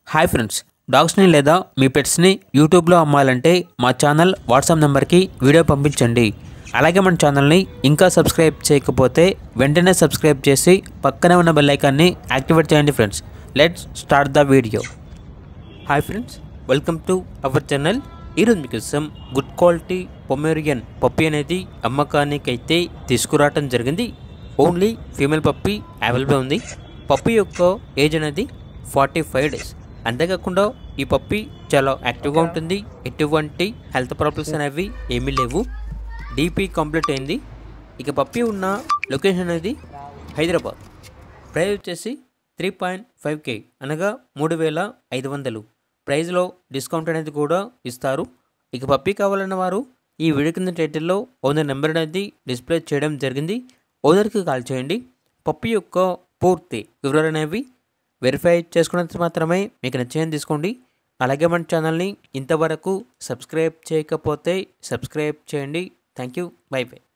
hi friends డాగ్స్ని లేదా మీ పెట్స్ని యూట్యూబ్లో అమ్మాలంటే మా ఛానల్ వాట్సాప్ నెంబర్కి వీడియో పంపించండి అలాగే మన ఛానల్ని ఇంకా సబ్స్క్రైబ్ చేయకపోతే వెంటనే సబ్స్క్రైబ్ చేసి పక్కనే ఉన్న బెల్ ఐకాన్ని యాక్టివేట్ చేయండి friends let's start the video hi friends welcome to our channel ఈరోజు మీకోసం గుడ్ క్వాలిటీ పొమేరియన్ పప్పి అనేది అమ్మకానికి అయితే తీసుకురావటం జరిగింది ఓన్లీ ఫీమేల్ పప్పి అవైలబుల్ ఉంది పప్పి యొక్క ఏజ్ అనేది ఫార్టీ ఫైవ్ డేస్ అంతేకాకుండా ఈ పప్పి చాలా యాక్టివ్గా ఉంటుంది ఎటువంటి హెల్త్ ప్రాబ్లమ్స్ అనేవి ఏమీ లేవు డీపీ కంప్లీట్ అయింది ఇక పప్పి ఉన్న లొకేషన్ అనేది హైదరాబాద్ ప్రైస్ వచ్చేసి త్రీ పాయింట్ ఫైవ్ కే అనగా మూడు వేల ఐదు వందలు ప్రైస్లో డిస్కౌంట్ అనేది కూడా ఇస్తారు ఇక పప్పీ కావాలన్న వారు ఈ వీడియో కింద టైటిల్లో ఓనర్ నెంబర్ అనేది డిస్ప్లే చేయడం జరిగింది ఓనర్కి కాల్ చేయండి పప్పీ యొక్క పూర్తి వివరాలు అనేవి వెరిఫై చేసుకున్నంత మాత్రమే మీకు నచ్చేయని తీసుకోండి అలాగే మన ఛానల్ని ఇంతవరకు సబ్స్క్రైబ్ చేయకపోతే సబ్స్క్రైబ్ చేయండి థ్యాంక్ యూ బై బై